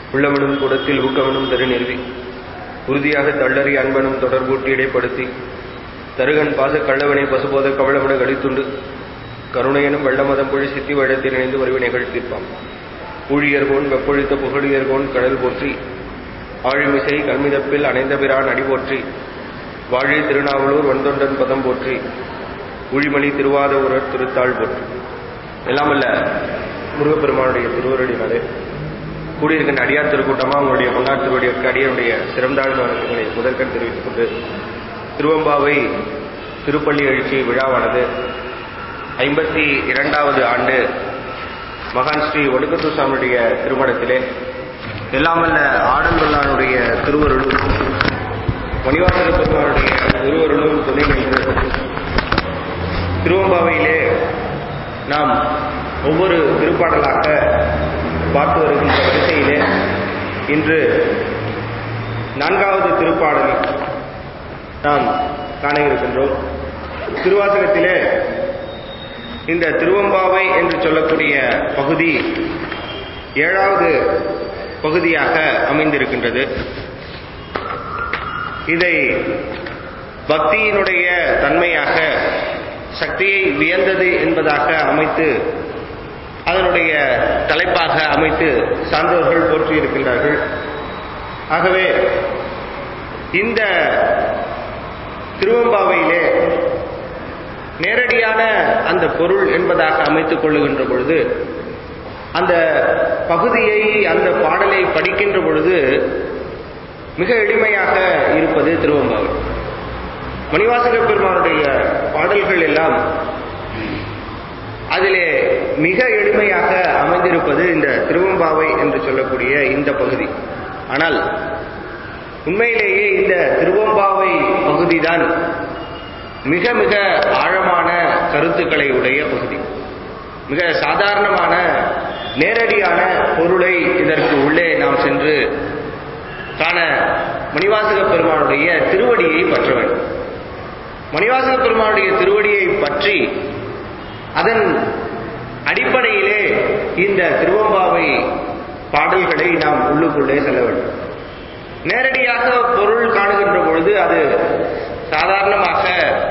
உள்ளவனும் கூடத்தில் ஊக்கவனும் தருநிறுவி உறுதியாக தள்ளறி அன்பனும் தொடர்பூட்டி இடைப்படுத்தி தருகன் பாச கள்ளவனை பசுபோத கவளமன கழித்துண்டு கருணையனும் வெள்ளமதம் பொழி சித்தி வழத்தில் இணைந்து வருவி நிகழ்த்திருப்பான் ஊழியர்கோன் வெப்பொழித்த புகழியர்கோன் கடல் போற்றி ஆழிமிசை கல்மிதப்பில் அணைந்த பிரான் அடி போற்றி வாழி திருநாவலூர் வந்தொண்டன் பதம் போற்றி ஊழிமணி திருவாத உரர் திருத்தாள் போற்றி எல்லாம் அல்ல முருகப்பெருமானுடைய திருவருளினாலே கூடியிருக்கின்ற அடியார் திருக்கூட்டமா உங்களுடைய பொன்னார் திருவடிய அடியனுடைய சிறந்தாழ்ந்த வணக்கங்களை முதற்கண் தெரிவித்துக் கொண்டு திருவம்பாவை திருப்பள்ளி எழுச்சி விழாவானது ஐம்பத்தி இரண்டாவது ஆண்டு மகான் ஸ்ரீ ஒடுக்கத்தூர் சாமியுடைய திருமணத்திலே எல்லாமல்ல ஆடல்வல்லானுடைய திருவருளும் மணிவாசக பெருமானுடைய திருவருளும் துணை நின்று திருவம்பாவையிலே நாம் ஒவ்வொரு திருப்பாடலாக பார்த்து வருகின்ற வரிசையிலே இன்று நான்காவது திருப்பாடல் நாம் காண இருக்கின்றோம் திருவாசகத்திலே இந்த திருவம்பாவை என்று சொல்லக்கூடிய பகுதி ஏழாவது பகுதியாக அமைந்திருக்கின்றது இதை பக்தியினுடைய தன்மையாக சக்தியை வியந்தது என்பதாக அமைத்து அதனுடைய தலைப்பாக அமைத்து சான்றோர்கள் போற்றியிருக்கின்றார்கள் ஆகவே இந்த திருவம்பாவையிலே நேரடியான அந்த பொருள் என்பதாக அமைத்துக் கொள்ளுகின்ற பொழுது அந்த பகுதியை அந்த பாடலை படிக்கின்ற பொழுது மிக எளிமையாக இருப்பது திருவம்பாவை மணிவாசக பெருமானுடைய பாடல்கள் எல்லாம் அதிலே மிக எளிமையாக அமைந்திருப்பது இந்த திருவம்பாவை என்று சொல்லக்கூடிய இந்த பகுதி ஆனால் உண்மையிலேயே இந்த திருவம்பாவை பகுதிதான் மிக மிக ஆழமான கருத்துக்களை உடைய பகுதி மிக சாதாரணமான நேரடியான பொருளை இதற்கு உள்ளே நாம் சென்று காண மணிவாசக பெருமானுடைய திருவடியை பற்ற வேண்டும் மணிவாசக பெருமானுடைய திருவடியை பற்றி அதன் அடிப்படையிலே இந்த திருவம்பாவை பாடல்களை நாம் உள்ளுக்குள்ளே செல்ல வேண்டும் நேரடியாக பொருள் காணுகின்ற பொழுது அது சாதாரணமாக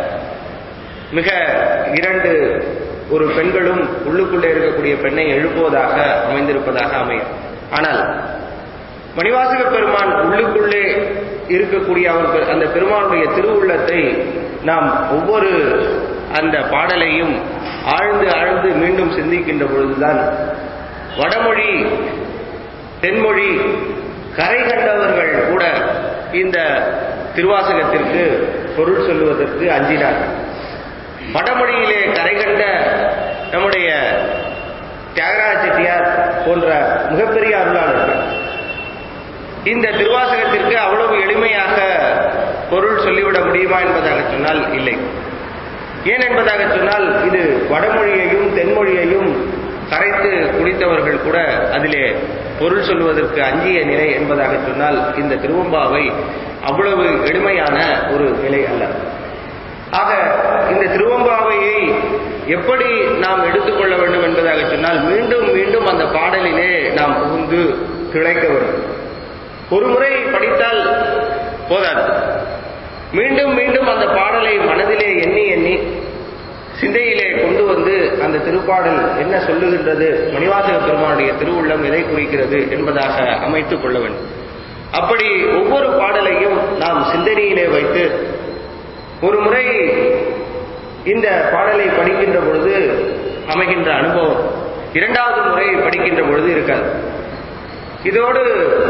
மிக இரண்டு ஒரு பெண்களும் உள்ளுக்குள்ளே இருக்கக்கூடிய பெண்ணை எழுப்புவதாக அமைந்திருப்பதாக அமையும் ஆனால் மணிவாசக பெருமான் உள்ளுக்குள்ளே இருக்கக்கூடிய அவர் அந்த பெருமானுடைய திருவுள்ளத்தை நாம் ஒவ்வொரு அந்த பாடலையும் ஆழ்ந்து ஆழ்ந்து மீண்டும் சிந்திக்கின்ற பொழுதுதான் வடமொழி தென்மொழி கரை கண்டவர்கள் கூட இந்த திருவாசகத்திற்கு பொருள் சொல்லுவதற்கு அஞ்சினார் வடமொழியிலே கரை கண்ட நம்முடைய தியாகராஜ செட்டியார் போன்ற மிகப்பெரிய அருளாளர்கள் இந்த திருவாசகத்திற்கு அவ்வளவு எளிமையாக பொருள் சொல்லிவிட முடியுமா என்பதாக சொன்னால் இல்லை ஏன் என்பதாக சொன்னால் இது வடமொழியையும் தென்மொழியையும் கரைத்து குடித்தவர்கள் கூட அதிலே பொருள் சொல்வதற்கு அஞ்சிய நிலை என்பதாக சொன்னால் இந்த திருவம்பாவை அவ்வளவு எளிமையான ஒரு நிலை அல்ல ஆக இந்த திருவம்பாவையை எப்படி நாம் எடுத்துக்கொள்ள வேண்டும் என்பதாக சொன்னால் மீண்டும் மீண்டும் அந்த பாடலிலே நாம் புகுந்து திளைக்க வேண்டும் ஒரு முறை படித்தால் போதாது மீண்டும் மீண்டும் அந்த பாடலை மனதிலே எண்ணி எண்ணி சிந்தையிலே கொண்டு வந்து அந்த திருப்பாடல் என்ன சொல்லுகின்றது மணிவாசக பெருமானுடைய திருவுள்ளம் எதை குறிக்கிறது என்பதாக அமைத்துக் கொள்ள வேண்டும் அப்படி ஒவ்வொரு பாடலையும் நாம் சிந்தனையிலே வைத்து ஒரு முறை இந்த பாடலை படிக்கின்ற பொழுது அமைகின்ற அனுபவம் இரண்டாவது முறை படிக்கின்ற பொழுது இருக்காது இதோடு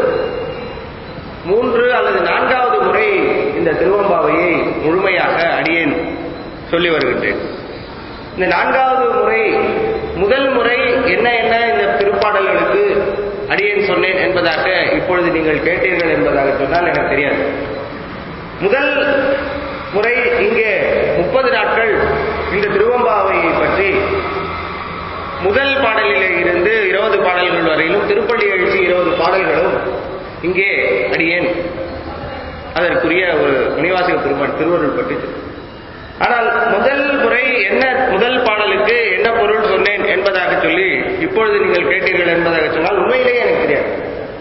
மூன்று அல்லது நான்காவது முறை இந்த திருவம்பாவையை முழுமையாக அடியேன் சொல்லி வருகின்றேன் இந்த நான்காவது முறை முதல் முறை என்ன என்ன இந்த திருப்பாடல்களுக்கு அடியேன் சொன்னேன் என்பதாக இப்பொழுது நீங்கள் கேட்டீர்கள் என்பதாக சொன்னால் எனக்கு தெரியாது முதல் முறை இங்கே முப்பது நாட்கள் இந்த திருவம்பாவையை பற்றி முதல் பாடலிலே இருந்து இருபது பாடல்கள் வரையிலும் திருப்பள்ளி எழுச்சி இருபது பாடல்களும் இங்கே அடியேன் அதற்குரிய ஒரு முனிவாசக பெருமான் திருவருள் பற்றி ஆனால் முதல் முறை என்ன முதல் பாடலுக்கு என்ன பொருள் சொன்னேன் என்பதாக சொல்லி இப்பொழுது நீங்கள் கேட்டீர்கள் என்பதாக சொன்னால் உண்மையிலேயே எனக்கு தெரியாது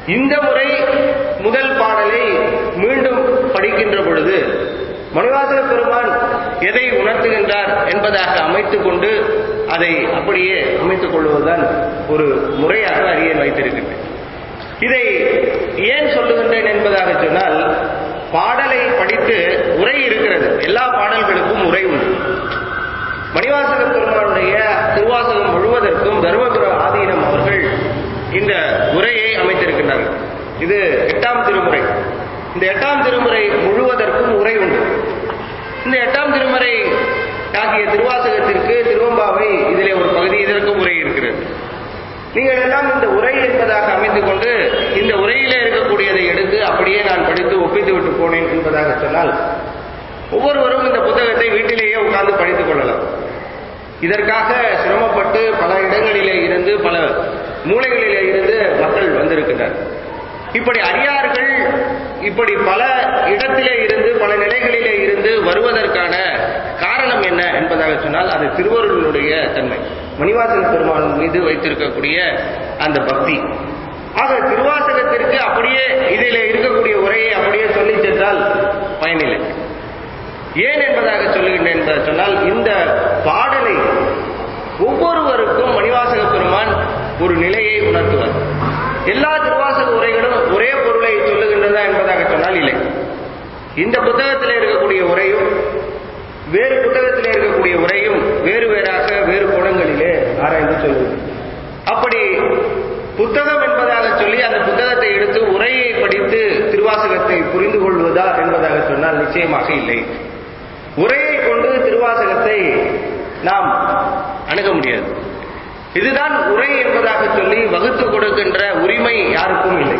இந்த முறை முதல் பாடலை மீண்டும் படிக்கின்ற பொழுது மணிவாசக பெருமான் எதை உணர்த்துகின்றார் என்பதாக அமைத்துக் கொண்டு அதை அப்படியே அமைத்துக் கொள்வதுதான் ஒரு முறையாக அரியன் வைத்திருக்கின்றேன் இதை ஏன் சொல்லுகின்றேன் என்பதாக சொன்னால் பாடலை படித்து உரை இருக்கிறது எல்லா பாடல்களுக்கும் உரை உண்டு மணிவாசக பெருமானுடைய திருவாசகம் முழுவதற்கும் தர்மபுர ஆதீனம் அவர்கள் இந்த உரையை அமைத்திருக்கின்றார்கள் இது எட்டாம் திருமுறை இந்த எட்டாம் திருமுறை முழுவதற்கும் உரை உண்டு இந்த எட்டாம் திருமுறை ஆகிய திருவாசகத்திற்கு திருவம்பாவை இதிலே ஒரு பகுதி இதற்கு உரை இருக்கிறது நீங்கள் எல்லாம் இந்த உரை என்பதாக அமைத்துக் கொண்டு இந்த உரையிலே இருக்கக்கூடியதை எடுத்து அப்படியே நான் படித்து ஒப்பித்து விட்டு போனேன் என்பதாக சொன்னால் ஒவ்வொருவரும் இந்த புத்தகத்தை வீட்டிலேயே உட்கார்ந்து படித்துக் கொள்ளலாம் இதற்காக சிரமப்பட்டு பல இடங்களிலே இருந்து பல மூலைகளிலே இருந்து மக்கள் வந்திருக்கின்றனர் இப்படி அடியார்கள் இப்படி பல இடத்திலே இருந்து பல நிலைகளிலே இருந்து வருவதற்கான காரணம் என்ன என்பதாக சொன்னால் அது திருவருளுடைய தன்மை மணிவாசன் பெருமாள் மீது வைத்திருக்கக்கூடிய அந்த பக்தி ஆக திருவாசகத்திற்கு அப்படியே இதில் இருக்கக்கூடிய உரையை அப்படியே சொல்லி சென்றால் பயனில்லை ஏன் என்பதாக சொல்லுகின்றேன் என்பதை சொன்னால் இந்த பாடலை ஒவ்வொருவருக்கும் மணிவாசக பெருமான் ஒரு நிலையை உணர்த்துவார் எல்லா திருவாசக உரைகளும் ஒரே பொருளை சொல்லுகின்றதா என்பதாக சொன்னால் இல்லை இந்த புத்தகத்தில் இருக்கக்கூடிய உரையும் வேறு புத்தகத்தில் இருக்கக்கூடிய உரையும் வேறு வேறாக வேறு கோணங்களிலே ஆராய்ந்து சொல்லுவது அப்படி புத்தகம் என்பதாக சொல்லி அந்த புத்தகத்தை எடுத்து உரையை படித்து திருவாசகத்தை புரிந்து கொள்வதா என்பதாக சொன்னால் நிச்சயமாக இல்லை உரையை கொண்டு திருவாசகத்தை நாம் அணுக முடியாது இதுதான் உரை என்பதாக சொல்லி வகுத்து கொடுக்கின்ற உரிமை யாருக்கும் இல்லை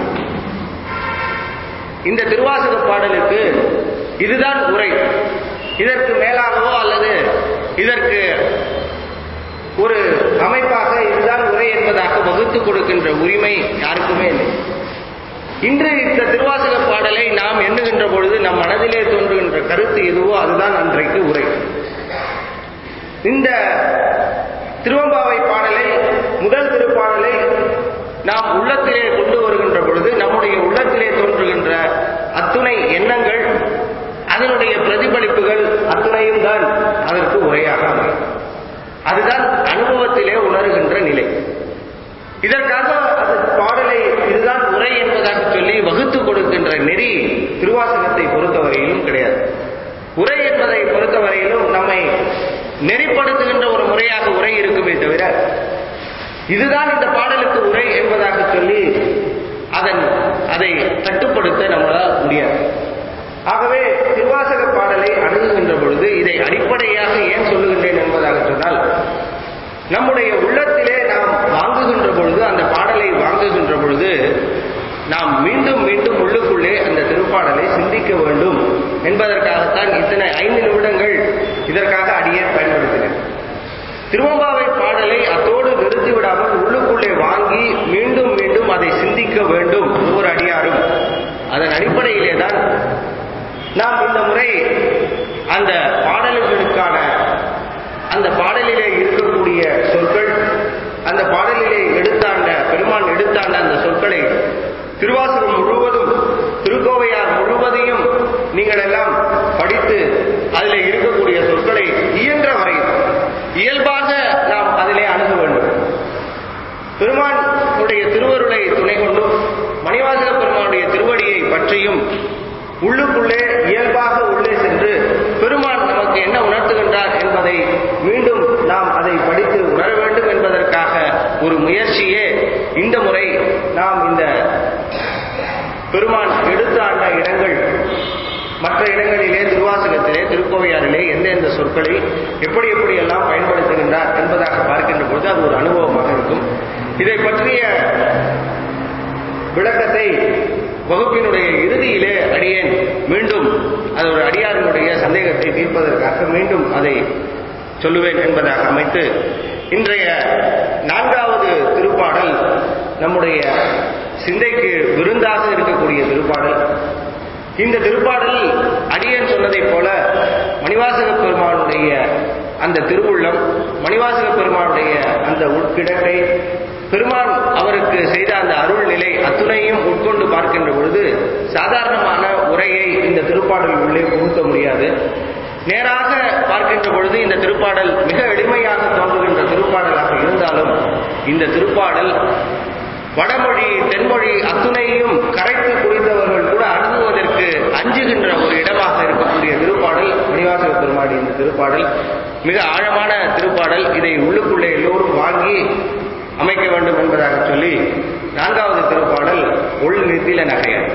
இந்த திருவாசக பாடலுக்கு இதுதான் உரை இதற்கு மேலாகவோ அல்லது இதற்கு ஒரு அமைப்பாக இதுதான் உரை என்பதாக வகுத்து கொடுக்கின்ற உரிமை யாருக்குமே இல்லை இன்று இந்த திருவாசக பாடலை நாம் எண்ணுகின்ற பொழுது நம் மனதிலே தோன்றுகின்ற கருத்து எதுவோ அதுதான் அன்றைக்கு உரை இந்த திருவம்பாவை பாடலை முதல் திருப்பாடலை நாம் உள்ளத்திலே கொண்டு வருகின்ற பொழுது நம்முடைய உள்ளத்திலே தோன்றுகின்ற அத்துணை எண்ணங்கள் அதனுடைய பிரதிபலிப்புகள் அத்துணையும் தான் அதற்கு உரையாக அமையும் அதுதான் அனுபவத்திலே உணர்கின்ற நிலை இதற்காக அது பாடலை இதுதான் உரை என்பதாக சொல்லி வகுத்து கொடுக்கின்ற நெறி திருவாசகத்தை பொறுத்தவரையிலும் கிடையாது உரை என்பதை பொறுத்தவரையிலும் நம்மை நெறிப்படுத்துகின்ற ஒரு முறையாக உரை இருக்குமே தவிர இதுதான் இந்த பாடலுக்கு உரை என்பதாக சொல்லி அதன் அதை கட்டுப்படுத்த நம்மளால் முடியாது ஆகவே திருவாசக பாடலை அணுகுகின்ற பொழுது இதை அடிப்படையாக ஏன் சொல்லுகின்றேன் என்பதாக சொன்னால் நம்முடைய உள்ளத்திலே நாம் வாங்குகின்ற பொழுது அந்த பாடலை வாங்குகின்ற பொழுது நாம் மீண்டும் மீண்டும் உள்ளுக்குள்ளே அந்த திருப்பாடலை சிந்திக்க வேண்டும் என்பதற்காகத்தான் இத்தனை ஐந்து நிமிடங்கள் இதற்காக அடியே பயன்படுத்தினேன் திருவம்பாவை பாடலை அத்தோடு நிறுத்திவிடாமல் உள்ளுக்குள்ளே வாங்கி மீண்டும் மீண்டும் அதை சிந்திக்க வேண்டும் ஒவ்வொரு அடியாரும் அதன் அடிப்படையிலே தான் நாம் இந்த முறை அந்த பாடல்களுக்கான அந்த பாடலிலே இருக்கக்கூடிய சொற்கள் அந்த பாடலிலே எடுத்தாண்ட பெருமான் எடுத்தாண்ட அந்த சொற்களை திருவாசகம் முழுவதும் திருக்கோவையார் முழுவதையும் நீங்கள் எல்லாம் படித்து அதில் இருக்கக்கூடிய சொற்களை இயன்ற வரை இயல்பாக நாம் அதிலே அணுக வேண்டும் பெருமானுடைய திருவருளை துணை கொண்டும் மணிவாசக பெருமானுடைய திருவடியை பற்றியும் உள்ளுக்குள்ளே இயல்பாக உள்ளே சென்று பெருமான் நமக்கு என்ன உணர்த்துகின்றார் என்பதை மீண்டும் நாம் அதை படித்து உணர வேண்டும் என்பதற்காக ஒரு முயற்சியே இந்த முறை நாம் இந்த பெருமான் எடுத்து ஆண்ட இடங்கள் மற்ற இடங்களிலே திருவாசகத்திலே திருக்கோவையாரிலே எந்தெந்த சொற்களை எப்படி எப்படி எல்லாம் பயன்படுத்துகின்றார் என்பதாக பார்க்கின்ற பொழுது அது ஒரு அனுபவமாக இருக்கும் இதை பற்றிய விளக்கத்தை வகுப்பினுடைய இறுதியிலே அடியேன் மீண்டும் அது ஒரு அடியாரினுடைய சந்தேகத்தை தீர்ப்பதற்காக மீண்டும் அதை சொல்லுவேன் என்பதாக அமைத்து இன்றைய நான்காவது திருப்பாடல் நம்முடைய சிந்தைக்கு விருந்தாக இருக்கக்கூடிய திருப்பாடல் இந்த திருப்பாடல் அடியன் சொன்னதைப் போல மணிவாசக பெருமானுடைய அந்த திருவுள்ளம் மணிவாசக பெருமானுடைய அந்த உட்கிடக்கை பெருமான் அவருக்கு செய்த அந்த அருள் நிலை அத்துணையும் உட்கொண்டு முடியாது நேராக பார்க்கின்ற பொழுது இந்த திருப்பாடல் மிக எளிமையாக தோன்றுகின்ற திருப்பாடலாக இருந்தாலும் இந்த திருப்பாடல் வடமொழி தென்மொழி அத்துணையும் கரைத்து புரிந்தவர்கள் கூட அணுகுவதற்கு அஞ்சுகின்ற ஒரு இடமாக இருக்கக்கூடிய திருப்பாடல் மணிவாசக பெருமாடி இந்த திருப்பாடல் மிக ஆழமான திருப்பாடல் இதை உள்ளுக்குள்ளே எல்லோரும் வாங்கி அமைக்க வேண்டும் என்பதாக சொல்லி நான்காவது திருப்பாடல் உள் நித்தில நகையன்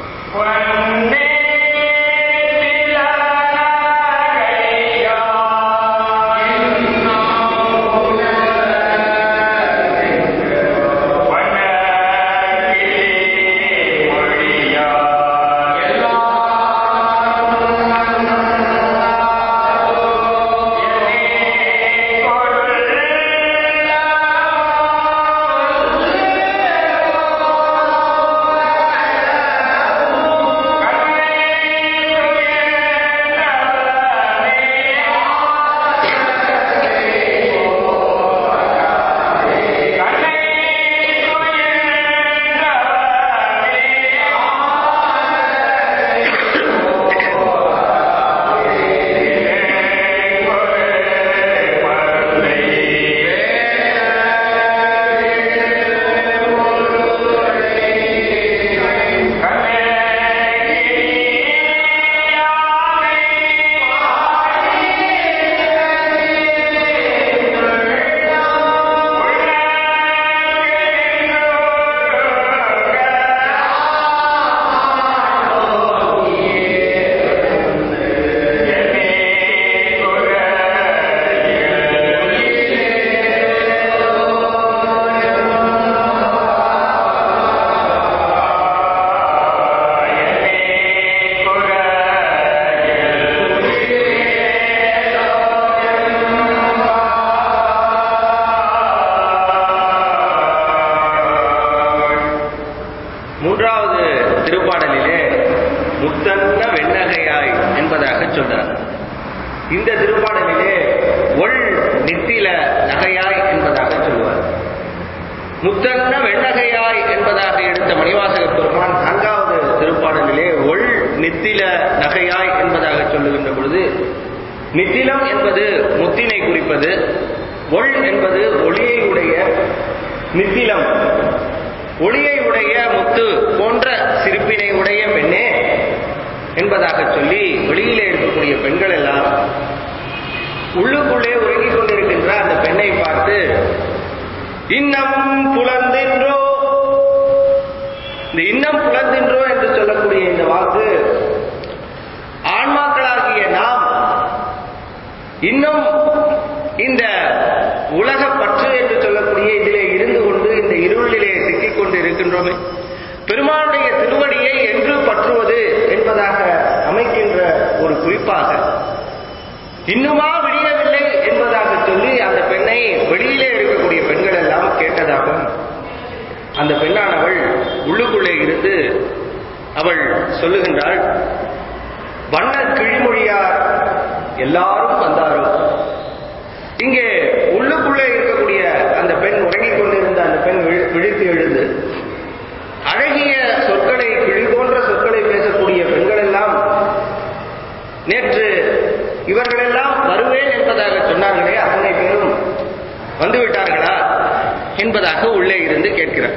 மூன்றாவது திருப்பாடலிலே முத்தன்ன வெண்ணகையாய் என்பதாக சொல்றார் இந்த திருப்பாடலிலே ஒள் நித்தில நகையாய் என்பதாக சொல்லுவார் முத்தன்ன வெண்ணகையாய் என்பதாக எடுத்த மணிவாசக பெருமான் நான்காவது திருப்பாடலிலே ஒள் நித்தில நகையாய் என்பதாக சொல்லுகின்ற பொழுது நித்திலம் என்பது முத்தினை குறிப்பது ஒள் என்பது ஒளியை உடைய நித்திலம் ஒளியை உடைய முத்து போன்ற சிரிப்பினை உடைய பெண்ணே என்பதாக சொல்லி வெளியிலே இருக்கக்கூடிய பெண்கள் எல்லாம் உள்ளுக்குள்ளே உறங்கிக் கொண்டிருக்கின்ற அந்த பெண்ணை பார்த்து இன்னம் புலந்தின்றோ இந்த இன்னம் புலந்தின்றோ என்று சொல்லக்கூடிய இந்த வாக்கு ஆன்மாக்களாகிய நாம் இன்னும் இந்த உலக பற்று என்று சொல்லக்கூடிய இதிலே இருந்து கொண்டு இந்த இருளிலே சிக்கிக் கொண்டு இருக்கின்றோமே பெருமானுடைய திருவடியை என்று பற்றுவது என்பதாக அமைக்கின்ற ஒரு குறிப்பாக இன்னுமா விடியவில்லை என்பதாக சொல்லி அந்த பெண்ணை வெளியிலே இருக்கக்கூடிய பெண்கள் எல்லாம் கேட்டதாகவும் அந்த பெண்ணானவள் உள்ளுக்குள்ளே இருந்து அவள் சொல்லுகின்றாள் வண்ண கிழிமொழியார் எல்லாரும் வந்தாரோ இங்கே உள்ளுக்குள்ளே இருக்கக்கூடிய அந்த பெண் உறங்கிக் கொண்டிருந்த அந்த பெண் விழி- விழித்து எழுந்து அழகிய சொற்களை கிழி போன்ற சொற்களை பேசக்கூடிய பெண்கள் எல்லாம் நேற்று இவர்களெல்லாம் வருவேன் என்பதாக சொன்னார்களே அத்தனை பேரும் வந்துவிட்டார்களா என்பதாக உள்ளே இருந்து கேட்கிறார்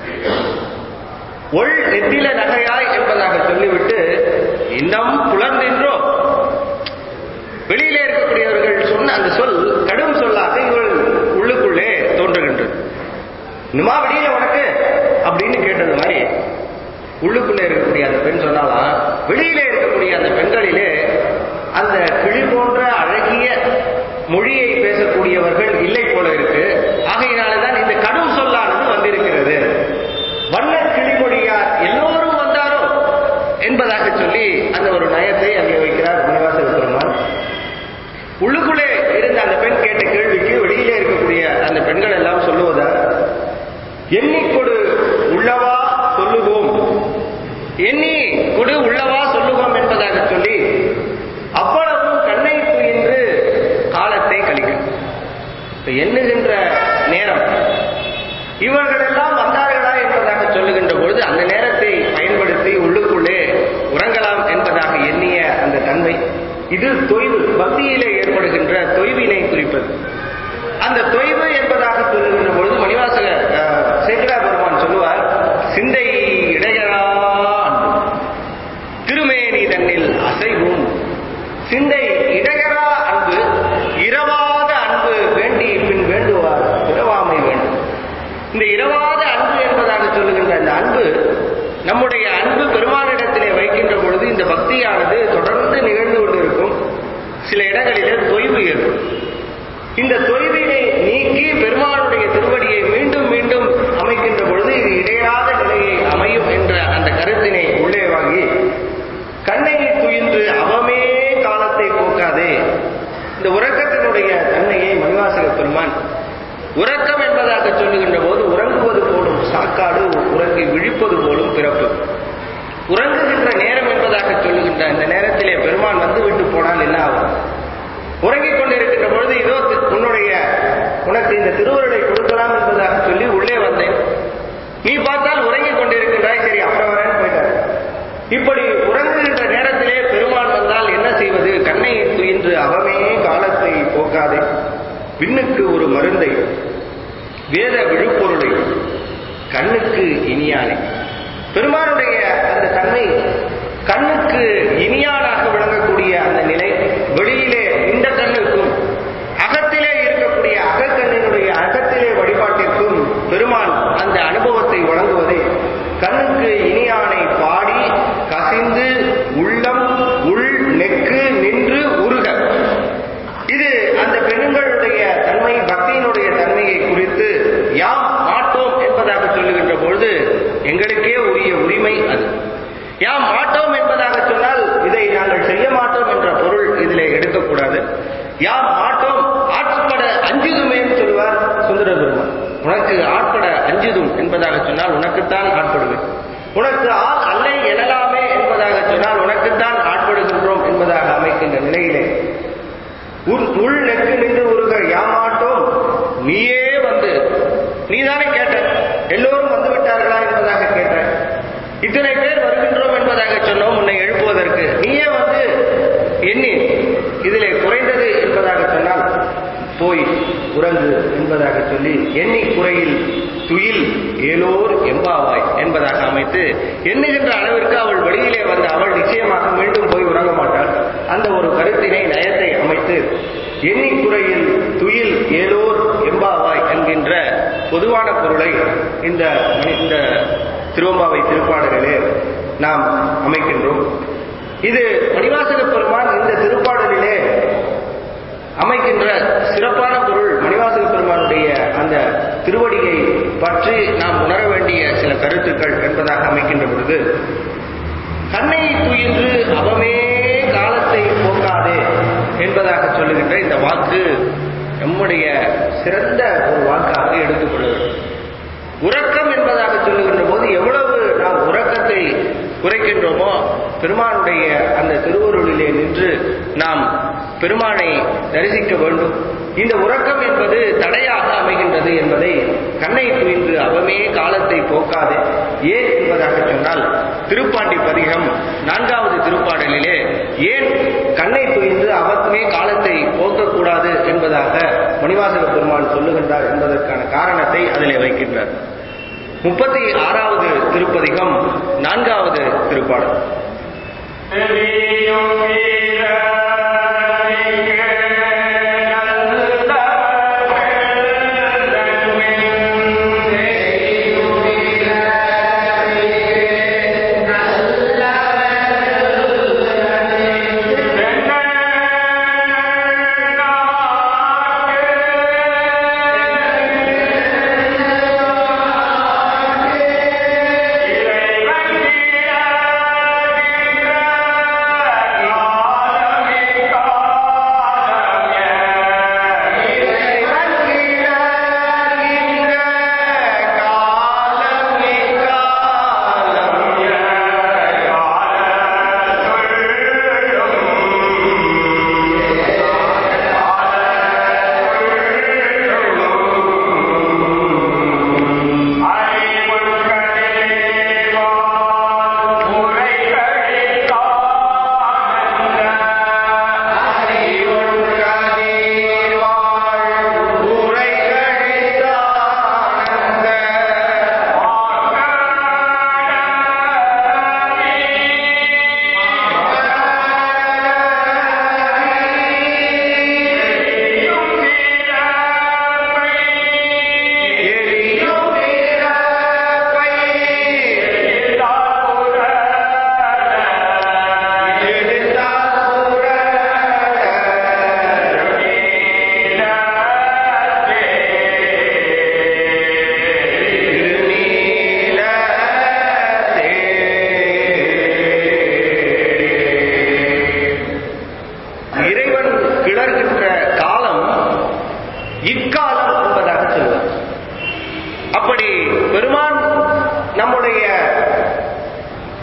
ஒள் நெத்தில நகையாய் என்பதாக சொல்லிவிட்டு இன்னும் புலர்ந்தின்றோ வெளியிலே இருக்கக்கூடியவர்கள் சொன்ன அந்த சொல் கடும் சொல்லாக இவள் உள்ளுக்குள்ளே தோன்றுகின்றது இன்னுமா வெளியில உனக்கு அப்படின்னு கேட்டது மாதிரி உள்ளுக்குள்ளே இருக்கக்கூடிய அந்த பெண் சொன்னாலாம் வெளியிலே இருக்கக்கூடிய அந்த பெண்களிலே அந்த கிளி போன்ற அழகிய மொழியை பேசக்கூடியவர்கள் இல்லை போல இருக்கு ஆகையினாலதான் இந்த கடும் சொல்லானது வந்திருக்கிறது வண்ண கிளிமொழியார் எல்லோரும் வந்தாரோ என்பதாக சொல்லி அந்த ஒரு நயத்தை அங்கே வைக்கிறார் மணிவாசக பெருமான் உள்ளுக்குள்ளே இருந்த அந்த பெண் கேட்ட கேள்விக்கு வெளியிலே இருக்கக்கூடிய அந்த பெண்கள் எல்லாம் சொல்லுவதா எண்ணிக்கொடு உள்ளவா சொல்லுவோம் எண்ணி கொடு உள்ளவா சொல்லுவோம் என்பதாக சொல்லி அவ்வளவும் கண்ணை புயின்று காலத்தை கழிக்கும் இப்ப எண்ணுகின்ற நேரம் இவர்களெல்லாம் வந்தார்களா என்பதாக சொல்லுகின்ற பொழுது அந்த நேரத்தை பயன்படுத்தி உள்ளுக்குள்ளே உறங்கலாம் என்பதாக எண்ணிய அந்த தன்மை அன்பு நம்முடைய அன்பு பெருமானிடத்திலே வைக்கின்ற பொழுது இந்த பக்தியானது தொடர்ந்து நிகழ்ந்து கொண்டிருக்கும் சில இடங்களிலே தொய்வு ஏற்படும் இந்த தொய்வினை நீக்கி பெருமானுடைய திருவடியை மீண்டும் மீண்டும் அமைக்கின்ற பொழுது இது இடையாத நிலையை அமையும் என்ற அந்த கருத்தினை உள்ளே வாங்கி கண்ணை துயின்று அவமே காலத்தை போக்காதே இந்த உறக்கத்தினுடைய தன்மையை மணிவாசக பெருமான் உறக்கம் என்பதாக சொல்லுகின்ற போது உறங்குவது போலும் சாக்காடு உறங்கி விழிப்பது போலும் பிறப்பு உறங்குகின்ற நேரம் என்பதாக சொல்லுகின்ற அந்த நேரத்திலே பெருமான் வந்து விட்டு போனால் என்ன ஆகும் உறங்கிக் கொண்டிருக்கின்ற பொழுது இதோ உன்னுடைய உனக்கு இந்த திருவருளை கொடுக்கலாம் என்பதாக சொல்லி உள்ளே வந்தேன் நீ பார்த்தால் உறங்கிக் கொண்டிருக்கின்றாய் சரி அப்புறம் வரேன்னு போயிட்டார் இப்படி உறங்குகின்ற நேரத்திலே பெருமான் வந்தால் என்ன செய்வது கண்ணை துயின்று அவமே காலத்தை போக்காதே விண்ணுக்கு ஒரு மருந்தை வேத விழுப்பொருளை கண்ணுக்கு இனியானே பெருமானுடைய அந்த தன்மை கண்ணுக்கு இனியானாக விளங்கக்கூடிய அந்த நிலை வெளியிலே இந்த கண்ணுக்கும் அகத்திலே இருக்கக்கூடிய அகக்கண்ணினுடைய அகத்திலே வழிபாட்டிற்கும் பெருமான் அந்த அனுபவத்தை வழங்குவதே கண்ணுக்கு இனியானை பாடி கசிந்து உள்ளம் உள் நெக்கு நின்று உருக இது அந்த பெண்களுடைய தன்மை பக்தியினுடைய தன்மையை குறித்து யாம் மாட்டோம் என்பதாக சொல்லுகின்ற பொழுது எங்களுக்கே உரிய உரிமை அது யாம் மாட்டோம் என்பதாக சொன்னால் இதை நாங்கள் செய்ய மாட்டோம் என்ற பொருள் இதிலே எடுக்கக்கூடாது யாம் மாட்டோம் ஆட்பட அஞ்சுதுமே சொல்வார் சுந்தர பெருமான் உனக்கு ஆட்பட அஞ்சுதும் என்பதாக சொன்னால் உனக்குத்தான் ஆட்படுவேன் உனக்கு ஆள் அல்லை எனலாமே என்பதாக சொன்னால் உனக்குத்தான் ஆட்படுகின்றோம் என்பதாக அமைக்கின்ற நிலையிலே உள் உள் நெக்கு நின்று உருக யாமாட்டோம் நீயே வந்து நீதானே கேட்ட எல்லோரும் வந்து விட்டார்களா என்பதாக கேட்ட இத்தனை பேர் வருகின்றோம் என்பதாக சொன்னோம் உன்னை எழுப்புவதற்கு நீயே வந்து எண்ணி இதிலே குறைந்தது என்பதாக சொன்னால் போய் உறங்கு என்பதாக சொல்லி எண்ணி குறையில் துயில் ஏலோர் எம்பாவாய் என்பதாக அமைத்து எண்ணுகின்ற அளவிற்கு அவள் வெளியிலே வந்த அவள் நிச்சயமாக மீண்டும் போய் உறங்க மாட்டாள் அந்த ஒரு கருத்தினை நயத்தை அமைத்து எண்ணி குறையில் துயில் ஏலோர் எம்பாவாய் என்கின்ற பொதுவான பொருளை இந்த மணி- இந்த திருவம்பாவை திருப்பாடலிலே நாம் அமைக்கின்றோம் இது மணிவாசக பெருமான் இந்த திருப்பாடலிலே அமைக்கின்ற சிறப்பான பொருள் மணிவாசக பெருமானுடைய அந்த திருவடியை பற்றி நாம் உணர வேண்டிய சில கருத்துக்கள் என்பதாக அமைக்கின்ற பொழுது கண்ணை துயின்று அவமே காலத்தை போக்காதே என்பதாக சொல்லுகின்ற இந்த வாக்கு நம்முடைய சிறந்த ஒரு வாக்காக எடுத்துக்கொள்ள வேண்டும் உறக்கம் என்பதாக சொல்லுகின்ற போது எவ்வளவு நாம் உறக்கத்தை குறைக்கின்றோமோ பெருமானுடைய அந்த திருவருளிலே நின்று நாம் பெருமானை தரிசிக்க வேண்டும் இந்த உறக்கம் என்பது தடையாக அமைகின்றது என்பதை கண்ணை துயின்று அவமே காலத்தை போக்காதே ஏன் என்பதாக சொன்னால் திருப்பாண்டி பதிகம் நான்காவது திருப்பாடலிலே ஏன் கண்ணை துயின்று அவமே காலத்தை போக்கக்கூடாது என்பதாக மணிவாசக பெருமான் சொல்லுகின்றார் என்பதற்கான காரணத்தை அதிலே வைக்கின்றார் முப்பத்தி ஆறாவது திருப்பதிகம் நான்காவது திருப்பாடல் இறைவன்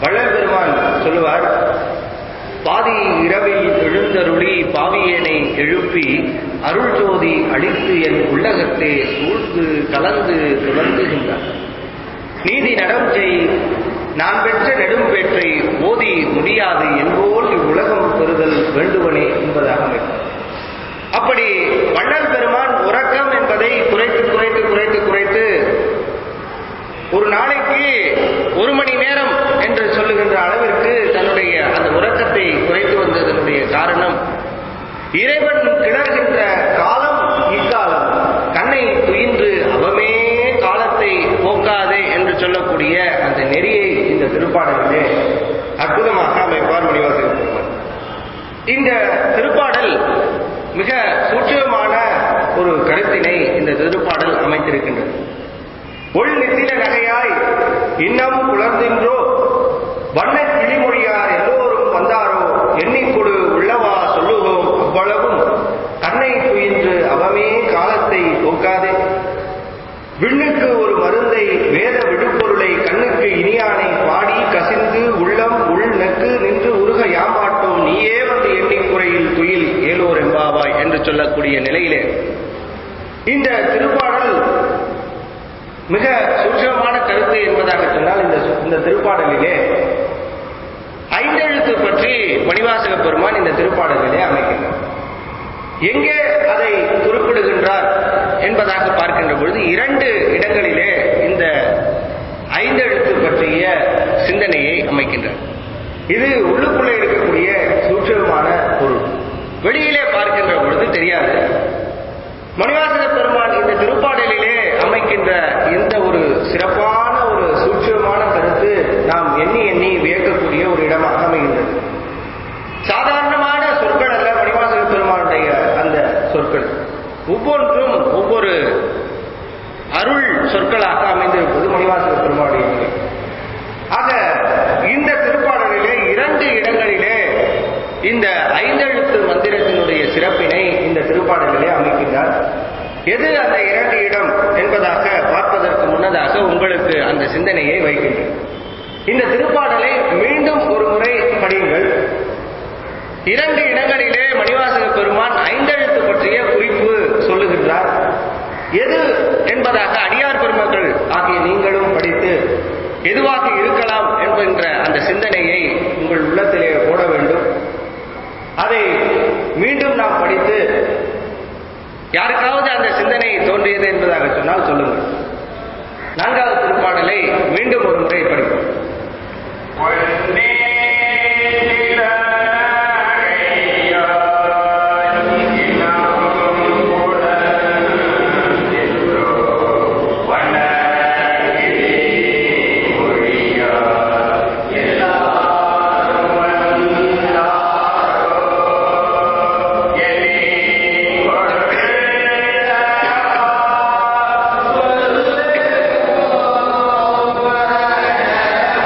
வள்ளல் பெருமான் சொல்லுவார் பாதி இரவில் எழுந்தருளி பாவியனை எழுப்பி அருள் ஜோதி அழித்து என் உள்ளகத்தே சூழ்ந்து கலந்து துலங்குகின்றார் நீதி நடம் செய் நான் பெற்ற நெடும் பெற்றை ஓதி முடியாது என்போல் இவ்வுலகம் பெறுதல் வேண்டுவனே என்பதாக அமைப்பார் அப்படி வள்ளல் பெருமான் உறக்கம் என்பதை குறைத்து குறைத்து குறைத்து குறைத்து ஒரு நாளைக்கு ஒரு மணி நேரம் என்று சொல்லுகின்ற அளவிற்கு தன்னுடைய அந்த உறக்கத்தை குறைத்து வந்ததனுடைய காரணம் இறைவன் கிளர்கின்ற காலம் இக்காலம் கண்ணை துயின்று அவமே காலத்தை போக்காதே என்று சொல்லக்கூடிய அந்த நெறியை இந்த திருப்பாடலிலே அற்புதமாக அமைப்பார் மணிவாசகர் பெருமான் இந்த திருப்பாடல் மிக சூட்சமான ஒரு கருத்தினை இந்த திருப்பாடல் அமைத்திருக்கின்றது உள் நித்தில நகையாய் இன்னம் புலர்ந்தின்றோ வண்ண கிளிமொழியார் எல்லோரும் வந்தாரோ எண்ணிக்கொடு உள்ளவா சொல்லுவோம் அவ்வளவும் கண்ணை துயின்று அவமே காலத்தை போக்காதே விண்ணுக்கு ஒரு மருந்தை வேத விடுபொருளை கண்ணுக்கு இனியானை பாடி கசிந்து உள்ளம் உள் நெக்கு நின்று உருக யாமாட்டோம் நீயே வந்து எண்ணிக்குறையில் துயில் ஏலோர் எம்பாவாய் என்று சொல்லக்கூடிய நிலையிலே இந்த திருப்பாடல் மிக சூட்சமான கருத்து என்பதாக சொன்னால் இந்த இந்த திருப்பாடலிலே ஐந்தெழுத்து பற்றி மணிவாசக பெருமான் இந்த திருப்பாடலிலே அமைக்கின்றார் எங்கே அதை குறிப்பிடுகின்றார் என்பதாக பார்க்கின்ற பொழுது இரண்டு இடங்களிலே இந்த ஐந்தெழுத்து பற்றிய சிந்தனையை அமைக்கின்றார் இது உள்ளுக்குள்ளே இருக்கக்கூடிய சூட்சமான பொருள் வெளியிலே பார்க்கின்ற பொழுது தெரியாது மணிவாசக பெருமான் இந்த திருப்பாடலிலே அமைக்கின்ற இந்த ஒரு சிறப்பான ஒரு சூட்சமான கருத்து நாம் எண்ணி எண்ணி வியக்கக்கூடிய ஒரு இடமாக அமைகின்றது சாதாரணமான சொற்கள் அல்ல மணிவாசக பெருமானுடைய அந்த சொற்கள் ஒவ்வொன்றும் ஒவ்வொரு அருள் சொற்களாக அமைந்திருப்பது மணிவாசக பெருமானுடைய நிலை ஆக இந்த திருப்பாடலிலே இரண்டு இடங்களிலே இந்த ஐந்தெழுத்து மந்திரத்தினுடைய சிறப்பினை இந்த திருப்பாடலிலே அமைக்கின்றார் எது அந்த இரண்டு இடம் என்பதாக பார்ப்பதற்கு முன்னதாக உங்களுக்கு அந்த சிந்தனையை வைக்கின்றேன் இந்த திருப்பாடலை மீண்டும் ஒரு முறை படியுங்கள் இரண்டு இடங்களிலே மணிவாசக பெருமான் ஐந்தெழுத்து பற்றிய குறிப்பு சொல்லுகின்றார் எது என்பதாக அடியார் பெருமக்கள் ஆகிய நீங்களும் படித்து எதுவாக இருக்கலாம் என்கின்ற அந்த சிந்தனையை உங்கள் உள்ளத்திலே போட வேண்டும் அதை மீண்டும் நாம் படித்து யாருக்காவது அந்த சிந்தனை தோன்றியது என்பதாக சொன்னால் சொல்லுங்கள் நான்காவது திருப்பாடலை மீண்டும் ஒரு முறை படிப்போம் Yeah.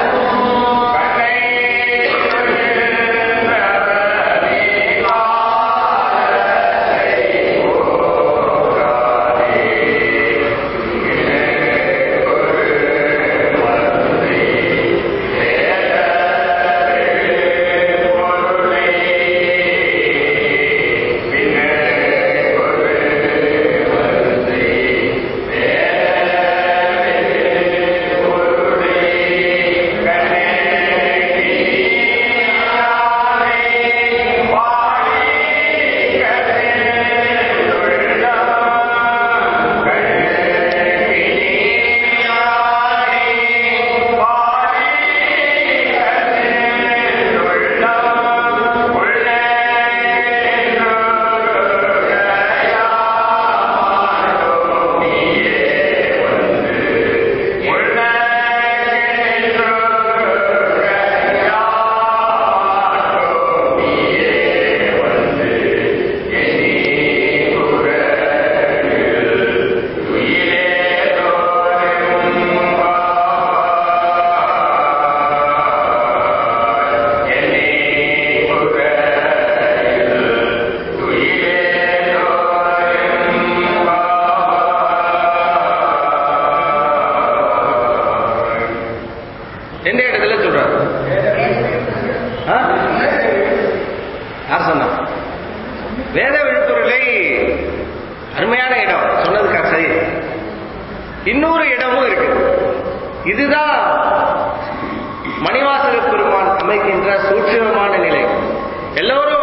இன்னொரு இடமும் இருக்கு இதுதான் மணிவாசக பெருமான் அமைக்கின்ற சூட்சமமான நிலை எல்லோரும்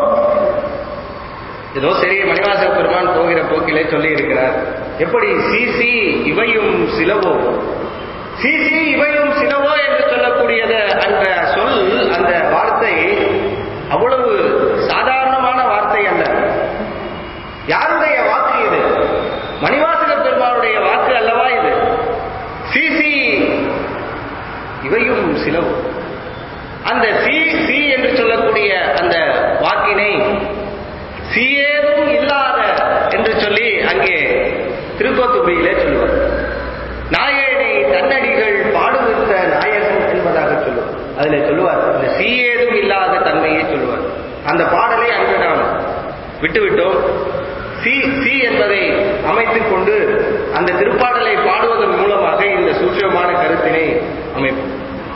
ஏதோ சரி மணிவாசக பெருமான் போகிற போக்கிலே சொல்லி இருக்கிறார் எப்படி சிசி இவையும் சிலவோ சிசி இவையும் சிலவோ என்று சொல்லக்கூடியது அந்த சொல் அந்த வார்த்தை அவ்வளவு சாதாரணமான வார்த்தை அல்ல யாருடைய வாக்கு இது மணிவாசக பெருமானுடைய வாக்கு அல்லவா இது சிசி இவையும் சிலவு அந்த சி சி என்று சொல்லக்கூடிய அந்த வாக்கினை சீயேதும் இல்லாத என்று சொல்லி அங்கே திருக்கோத்துபுரியிலே சொல்லுவார் நாயனை தன்னடிகள் பாடுவித்த நாயகன் என்பதாக சொல்லுவார் அதில் சொல்லுவார் இந்த சீயேதும் இல்லாத தன்மையை சொல்லுவார் அந்த பாடலை அங்கு நாம் விட்டுவிட்டோம் சி சி என்பதை அமைத்துக் கொண்டு அந்த திருப்பாடலை பாடுவதன் மூலமாக இந்த சூட்சமான கருத்தினை அமைப்போம்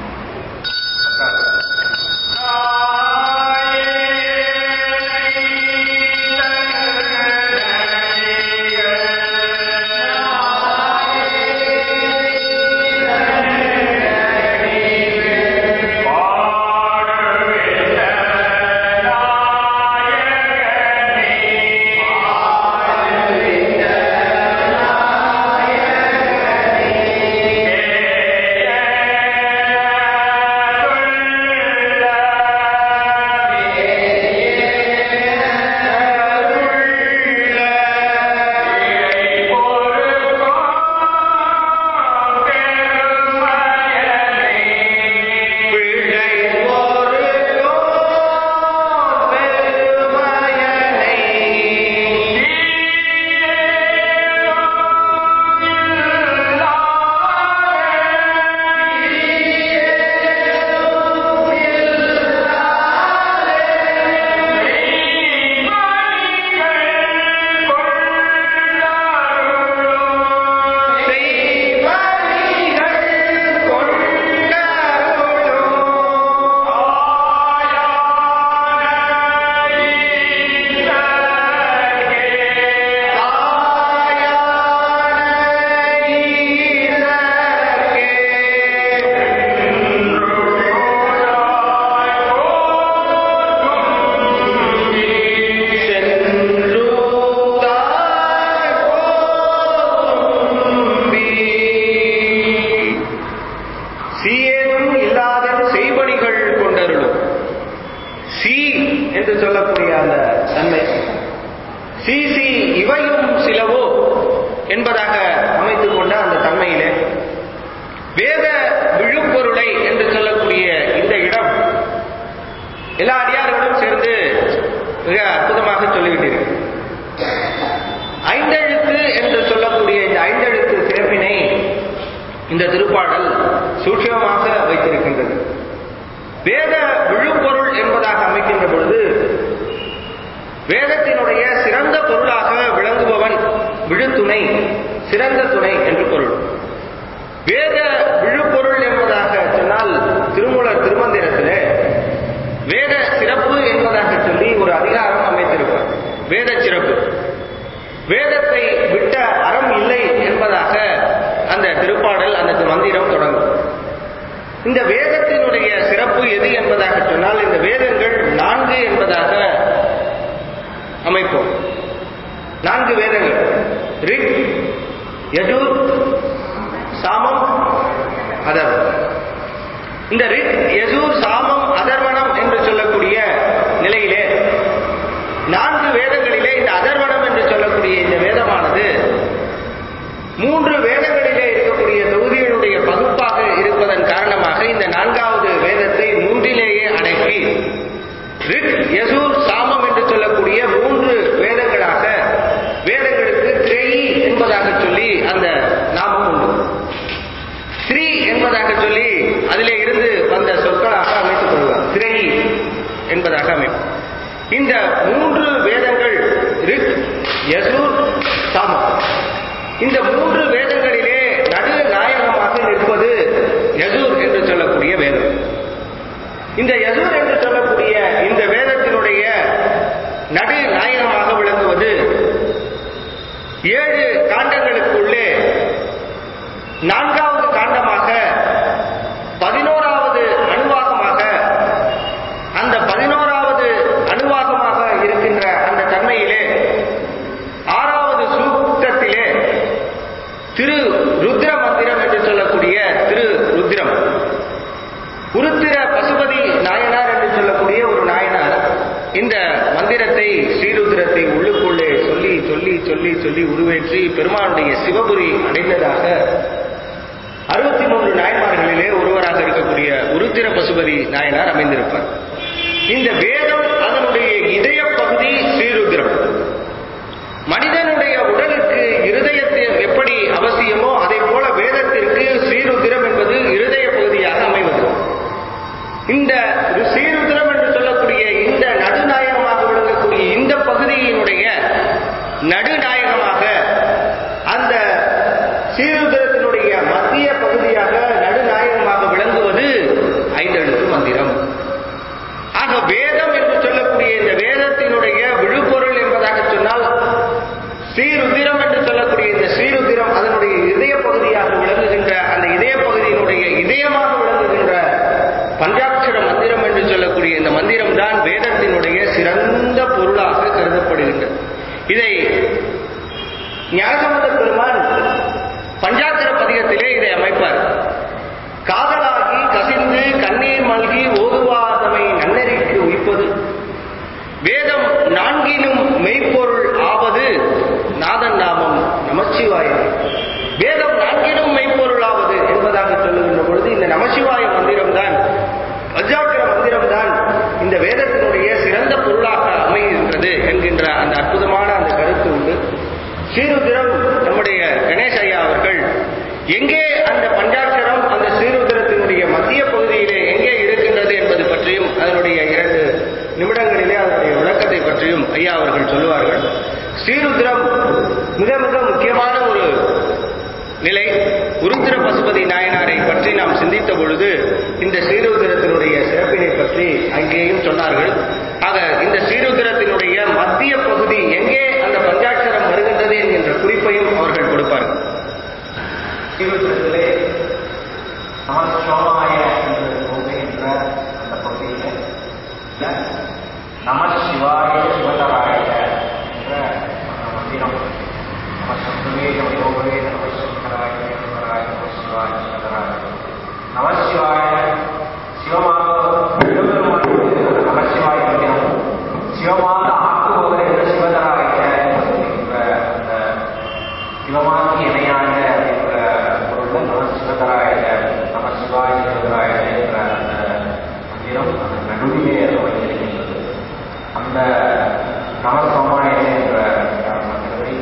சீயேதும் இல்லாத செய்பணிகள் கொண்டருளும் சி என்று சொல்லக்கூடிய அந்த தன்மை சி சி இவையும் சிலவோ என்பதாக அமைத்துக் கொண்ட அந்த தன்மையிலே வேத விழுப்பொருளை என்று சொல்லக்கூடிய இந்த இடம் எல்லா அடியார்களும் சேர்ந்து மிக அற்புதமாக சொல்லிவிட்டீர்கள் ஐந்தெழுத்து என்று சொல்லக்கூடிய இந்த ஐந்தெழுத்து சிறப்பினை இந்த திருப்பாடல் சூட்சமாக வைத்திருக்கின்றது வேத விழுப்பொருள் என்பதாக அமைக்கின்ற பொழுது வேதத்தினுடைய சிறந்த பொருளாக விளங்குபவன் விழுத்துணை சிறந்த துணை என்று பொருள் வேத விழுப்பொருள் என்பதாக சொன்னால் திருமூலர் திருமந்திரத்திலே வேத சிறப்பு என்பதாக சொல்லி ஒரு அதிகாரம் அமைத்திருப்பார் வேத சிறப்பு வேதத்தை விட்ட அறம் இல்லை என்பதாக அந்த திருப்பாடல் அந்த மந்திரம் தொடங்கும் இந்த வேதத்தினுடைய சிறப்பு எது என்பதாக சொன்னால் இந்த வேதங்கள் நான்கு என்பதாக அமைப்போம் நான்கு வேதங்கள் ரிக் யஜுர் சாமம் அதர்வம் இந்த ரிக் யஜூர் சாமம் அதர்வனம் என்று சொல்லக்கூடிய நிலையிலே நான்கு வேதங்களிலே இந்த அதர்வனம் என்று சொல்லக்கூடிய இந்த வேதமானது மூன்று வேதங்களிலே இருக்கக்கூடிய தொகுதிகளுடைய பகுப்பாக இருப்பதன் காரணமாக இந்த நான்காவது வேதத்தை மூன்றிலேயே அடக்கி ரிக் யசூர் சாமம் என்று சொல்லக்கூடிய மூன்று வேதங்களாக வேதங்களுக்கு திரையி என்பதாக சொல்லி அந்த நாமம் உண்டு ஸ்ரீ என்பதாக சொல்லி அதிலே இருந்து வந்த சொற்களாக அமைத்துக் கொள்வார் திரையி என்பதாக அமைப்பு இந்த மூன்று வேதங்கள் ரிக் யசூர் சாமம் இந்த மூன்று வேதங்களிலே நடு நாயகமாக நிற்பது யசூர் என்று சொல்லக்கூடிய வேதம் இந்த யசூர் என்று சொல்லக்கூடிய இந்த வேதத்தினுடைய நடு நாயகமாக விளங்குவது ஏழு காண்டங்களுக்குள்ளே நான்காவது காண்டமாக பதினோராவது அணுவாகமாக அந்த பதினோராவது அணுவாகமாக இருக்கின்ற அந்த தன்மையிலே ஆறாவது சூக்தத்திலே திரு ருத்ர மந்திரம் என்று சொல்லக்கூடிய திரு ருத்ரம் உருத்திர பசுபதி நாயனார் என்று சொல்லக்கூடிய ஒரு நாயனார் இந்த மந்திரத்தை ஸ்ரீருத்ரத்தை உள்ளுக்குள்ளே சொல்லி சொல்லி சொல்லி சொல்லி உருவேற்றி பெருமானுடைய சிவபுரி அடைந்ததாக அறுபத்தி மூன்று நாயன்மார்களிலே ஒருவராக இருக்கக்கூடிய உருத்திர பசுபதி நாயனார் அமைந்திருப்பார் இந்த வேதம் அதனுடைய இதய பகுதி ஸ்ரீருத்ரம் மனிதனுடைய உடலுக்கு இருதயத்தில் எப்படி அவசியமோ அதை போல வேதத்திற்கு ஸ்ரீருத்திரம் என்பது இருதய பகுதியாக அமைவது இந்த ஸ்ரீருத்திரம் என்று சொல்லக்கூடிய இந்த நடுநாயகமாக விளங்கக்கூடிய இந்த பகுதியினுடைய நடுநாயகமாக அந்த ஸ்ரீருத்திரத்தினுடைய மத்திய பகுதியாக நடுநாயகமாக விளங்குவது ஐந்தெழுத்து மந்திரம் ஆக வேதம் என்று சொல்லக்கூடிய இந்த வேதத்தினுடைய விழுப்பொருள் என்பதாக சொன்னால் ஸ்ரீருத்திரம் என்று சொல்லக்கூடிய இந்த ஸ்ரீருத்திரம் அதனுடைய இதய பகுதியாக விளங்குகின்ற அந்த இதய பகுதியினுடைய இதயமாக விளங்குகின்ற பஞ்சாட்சர மந்திரம் என்று சொல்லக்கூடிய இந்த மந்திரம் தான் வேதத்தினுடைய சிறந்த பொருளாக கருதப்படுகின்றது இதை ஞானசம்பந்த பெருமான் பஞ்சாட்சர பதிகத்திலே இதை அமைப்பார் காதலாகி கசிந்து கண்ணீர் மல்கி ஓதுவாதமை நன்னெறிக்கு உய்ப்பது வேதம் நான்கினும் மெய்ப்பொருள் ஆவது நாதன் நாமம் நமச்சிவாய வேதம் நான்கினும் மெய்ப்பொருள் ஆவது என்பதாக சொல்லுகின்ற பொழுது இந்த நமசிவாய மந்திரம் தான் பஞ்சாக்கர மந்திரம் தான் இந்த வேதத்தினுடைய சிறந்த பொருளாக அமைகின்றது என்கின்ற அந்த அற்புதமான அந்த கருத்து உண்டு ஸ்ரீருத்திரம் நம்முடைய கணேஷ் ஐயா அவர்கள் எங்கே அந்த பஞ்சாட்சரம் அந்த ஸ்ரீருத்திரத்தினுடைய மத்திய பகுதியிலே எங்கே இருக்கின்றது என்பது பற்றியும் அதனுடைய இரண்டு நிமிடங்களிலே அதனுடைய விளக்கத்தை பற்றியும் ஐயா அவர்கள் சொல்லுவார்கள் ஸ்ரீருத்ரம் மிக மிக முக்கியமான ஒரு நிலை உருத்திர பசுபதி நாயனாரை பற்றி நாம் சிந்தித்த பொழுது இந்த ஸ்ரீருத்திரத்தினுடைய சிறப்பினை பற்றி அங்கேயும் சொன்னார்கள் ஆக இந்த ஸ்ரீருத்திரத்தினுடைய மத்திய பகுதி எங்கே அந்த பஞ்சாட்சரம் வருகின்றது என்கின்ற குறிப்பையும் அவர்கள் கொடுப்பார்கள் ஸ்ரீருத்திரத்திலே நமசோமாய என்று போகின்ற அந்த பகுதியிலே நம சிவாய சிவதராய என்ற அந்த மந்திரம் நம சத்துவே நம யோகவே நம சங்கராய சிவராய நம சிவாய சிவதராய நம சிவாய சிவமாக நமசிவாய மந்திரம் சிவமாக ஆக்குபவர் என்ற சிவதராய என்ற அந்த சிவமாக்கி இணையான என்ற பொருள் நம சிவதராய நம சிவாய சிவதராய என்ற அந்த மந்திரம் அந்த நடுவிலே அமைந்திருக்கின்றது அந்த நம சோமாய என்ற மந்திரத்தை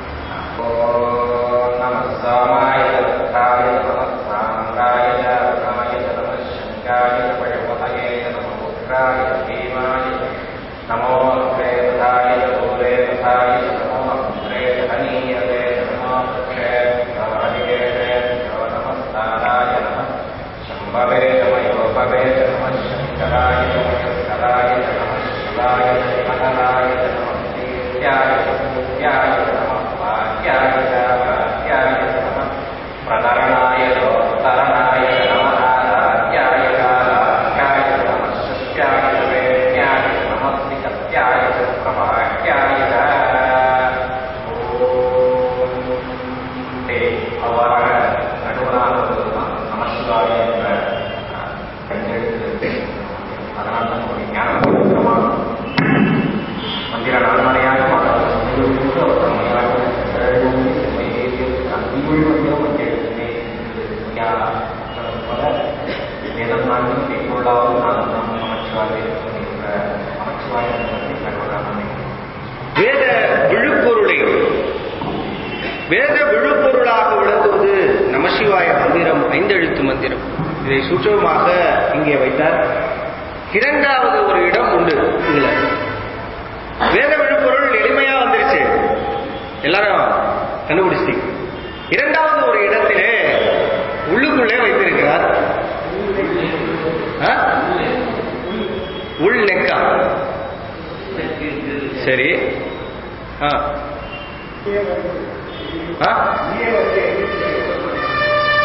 ஓம் நம சாமாய தத்தாய நம சாங்காய ரமாய நம சங்காய பழமதயே நம புத்திராய தீமாய நமோ பிரேதாய பூரே தாய நமோ அப்ரே ஹனீயதே நமோ பக்ஷே ஹரிகேதே நமஸ்தாராய நம शम्भवे नम योपवे नम शङ्कराय नम शङ्कराय नम शिवाय श्रीमहराय नम वीर्याय सूर्याय नम वाक्याय वाक्याय नम प्रतरणाय दोत्तरणाय नम आराध्याय कालाख्याय नम शिष्याय वेद्याय नम निकत्याय प्रभाक्याय ஓம் தே அவ்வாறாக நடுவராக வருவதுதான் நமசிவாய என்ற கையெழுத்து அதனால் தான் ஒரு ஞான பவித்திரமாக மந்திர நான்மறையாக மாணவர் சமீபத்தோடு அவர் தம்மையாக திரளும் செம்மை தேசியம் அந்தியுள் மந்திரம் கையெழுத்தினே ஞான போல வேதம் நான்கும் கைப்பொருளாகவும் நானும் நாம் நமச்சிவாய என்ற நமச்சிவாய என்பதை தகவலாக அமைக்கிறோம் வேத விழுப்பொருளை வேத விழுப்பொருளாக விளங்குவது நமசிவாய மந்திரம் ஐந்தெழுத்து மந்திரம் இதை சூட்சமாக இங்கே வைத்தார் இரண்டாவது ஒரு இடம் உண்டு இதுல வேத விழுப்பொருள் எளிமையா வந்துருச்சு எல்லாரும் கண்டுபிடிச்சிட்டீங்க இரண்டாவது ஒரு இடத்திலே உள்ளுக்குள்ளே வைத்திருக்கிறார் ஆ? உள் நெக்கா சரி ஆ ஆ?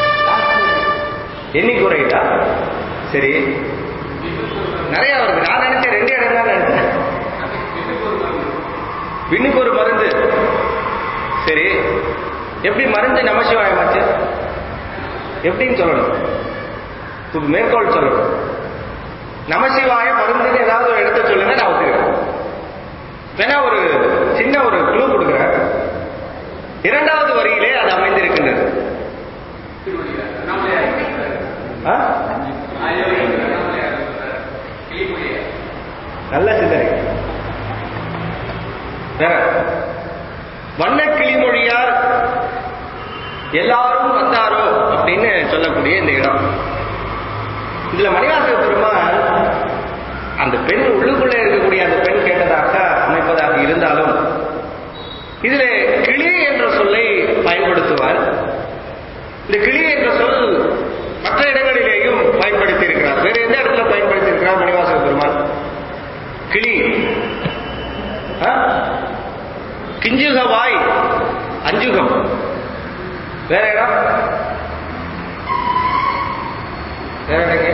எண்ணி குறையுதா சரி நிறைய வருது நான் நினைச்சேன் ரெண்டு இடம் தான் நினைச்சேன் விண்ணுக்கு ஒரு மருந்து சரி எப்படி மருந்து நமசிவாயமாச்சு எப்படின்னு சொல்லணும் இப்ப மேற்கோள் சொல்லணும் நமசிவாய மருந்துன்னு ஏதாவது ஒரு இடத்த சொல்லுங்க நான் ஒத்துக்கிறேன் வேணா ஒரு சின்ன ஒரு குழு கொடுக்குறேன் இரண்டாவது வரியிலே அது அமைந்திருக்கின்றது ஆ? நல்ல சிந்தனை வேற வண்ண கிளிமொழியார் எல்லாரும் வந்தாரோ அப்படின்னு சொல்லக்கூடிய இந்த இடம் இதுல மணிவாசக பெருமாள் அந்த பெண் உள்ளுக்குள்ளே இருக்கக்கூடிய அந்த பெண் கேட்டதாக அமைப்பதாக இருந்தாலும் இதிலே கிளி என்ற சொல்லை பயன்படுத்துவார் இந்த கிளி என்ற சொல் மற்ற இடங்களிலேயும் பயன்படுத்தி இருக்கிறார் வேற எந்த இடத்துல பயன்படுத்தி இருக்கிறார் மணிவாசக பெருமாள் கிளி ஆ? கிஞ்சுக வாய் அஞ்சுகம் வேற இடம் வேற இடங்க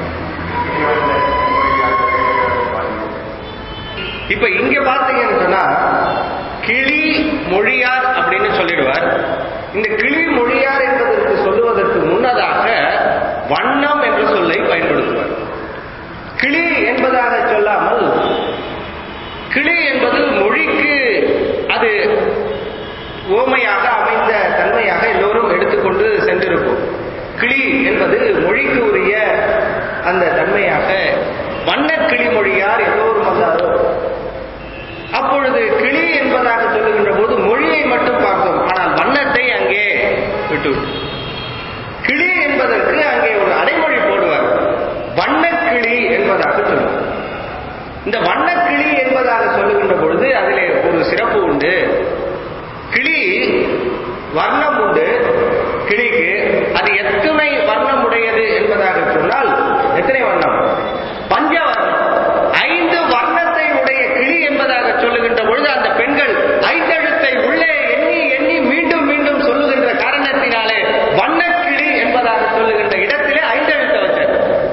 இப்ப இங்க பாத்தீங்கன்னு சொன்னா கிளி மொழியார் அப்படின்னு சொல்லிடுவார் இந்த கிளி மொழியார் என்பதற்கு சொல்லுவதற்கு முன்னதாக வண்ணம் என்ற சொல்லை பயன்படுத்துவார் கிளி என்பதாக சொல்லாமல் கிளி என்பது மொழிக்கு அது ஓமையாக அமைந்த தன்மையாக எல்லோரும் எடுத்துக்கொண்டு சென்றிருப்போம் கிளி என்பது மொழிக்கு உரிய அந்த தன்மையாக வண்ண கிளி மொழியார் எல்லோரும் வந்தாரோ அப்பொழுது கிளி என்பதாக சொல்லுகின்ற போது மொழியை மட்டும் பார்த்தோம் ஆனால் வண்ணத்தை அங்கே விட்டு கிளி என்பதற்கு அங்கே ஒரு அடைமொழி போடுவார் வண்ணக்கிளி என்பதாக சொல்லுவார் இந்த வண்ணக்கிளி என்பதாக சொல்லுகின்ற பொழுது அதிலே ஒரு சிறப்பு உண்டு கிளி வர்ணம் உண்டு கிளிக்கு அது எத்தனை வர்ணம் உடையது என்பதாக சொன்னால் எத்தனை வர்ணம் பஞ்ச வர்ணம் ஐந்து வர்ணத்தை உடைய கிளி என்பதாக சொல்லுகின்ற பொழுது அந்த பெண்கள் ஐந்தெழுத்தை உள்ளே எண்ணி எண்ணி மீண்டும் மீண்டும் சொல்லுகின்ற காரணத்தினாலே வண்ணக்கிளி என்பதாக சொல்லுகின்ற இடத்திலே ஐந்தெழுத்தை வச்சார்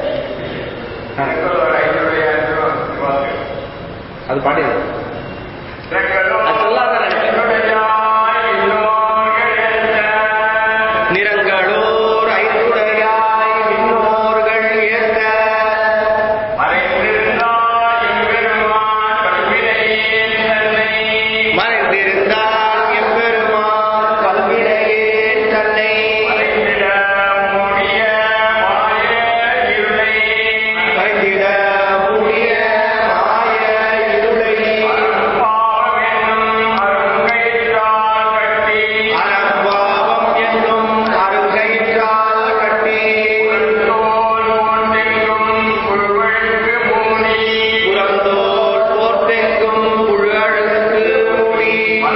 அது பாடியது அது சொல்லாத நிறங்களோர் ஐந்துடையாய் விண்ணோர்கள் ஏற்க மறைந்திருந்தால் எம்பெருமான் பல்வினையே தன்னை மறைந்திட முடிய மாய இருளை அறப்பாவம் என்னும் அருங்கயிற்றால் கட்டி புறந்தோல் போர்த்தெங்கும் புழு அழுக்கு மூடி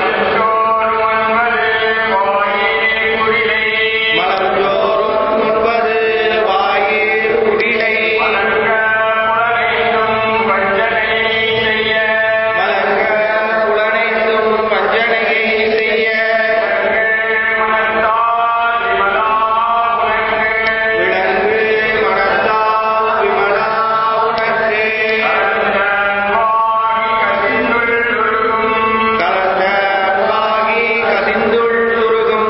மலர்ந்தோறும் உண்பது வாயிற் குடிலை மலர்க புலனைந்தும் வஞ்சனையை செய்ய விளங்கு மனத்தால் விமலா உனக்கு கலந்த பாகி கசிந்துள் உருகும்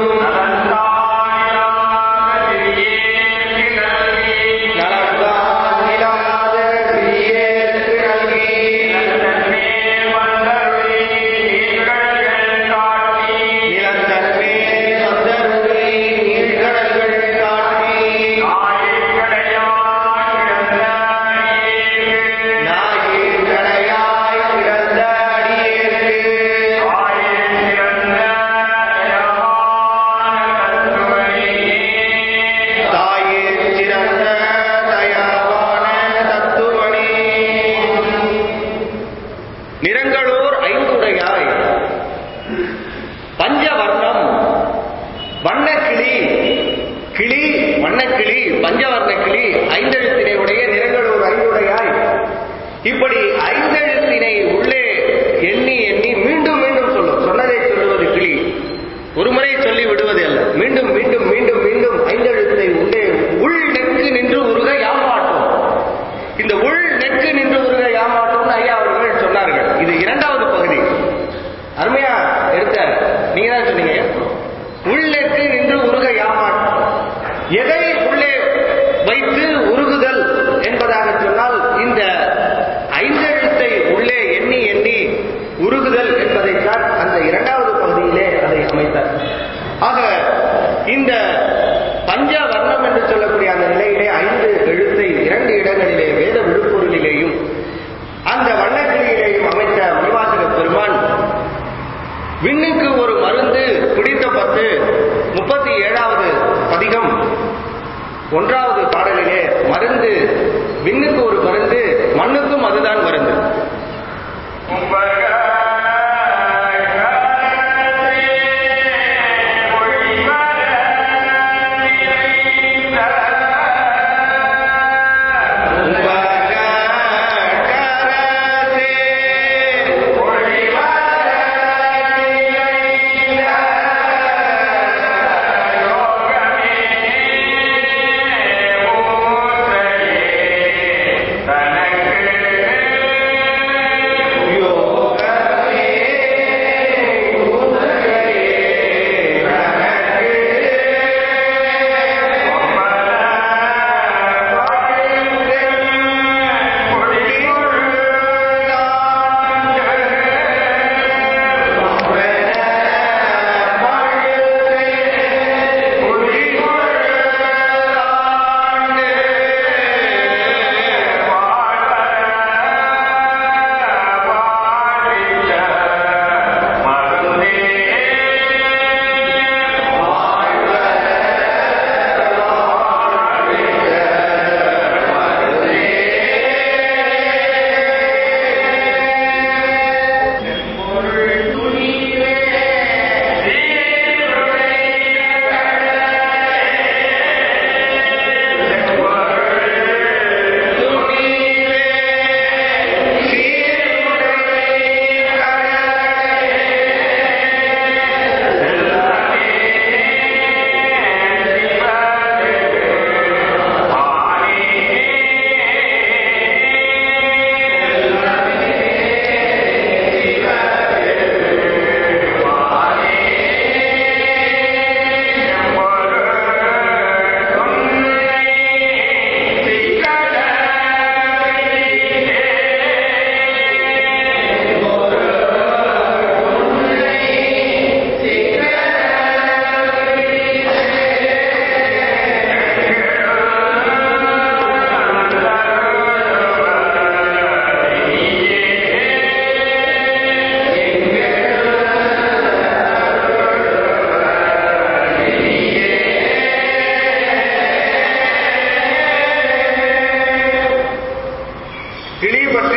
நலத்தான் இல்லாத சிறியேற்கு நல்கி நிலத்தன்மே சந்தருளி நீழ்கடல்கள் காட்டி நாயிற் கடையாய் கிடந்த அடியேற்கு தாயிற் சிறந்த தயாவான தத்துவனே நிறங்களோர் ஐந்துடையாய் பஞ்சவர்ணம் வண்ணக்கிளி கிளி வண்ணக்கிளி பஞ்சவர்ண கிளி ஐந்தெழுத்தினை உடைய நிறங்களோர் ஐந்துடையாய் இப்படி ஐந்தெழுத்தினை உள்ளே எண்ணி எண்ணி மீண்டும் மீண்டும் சொல்லும் சொன்னதை சொல்லுவது கிளி ஒரு முறை சொல்லி விடுவது அல்ல மீண்டும் மீண்டும் மீண்டும் மீண்டும் ஐந்தெழுத்தை உள்ளே உள்நெக்கு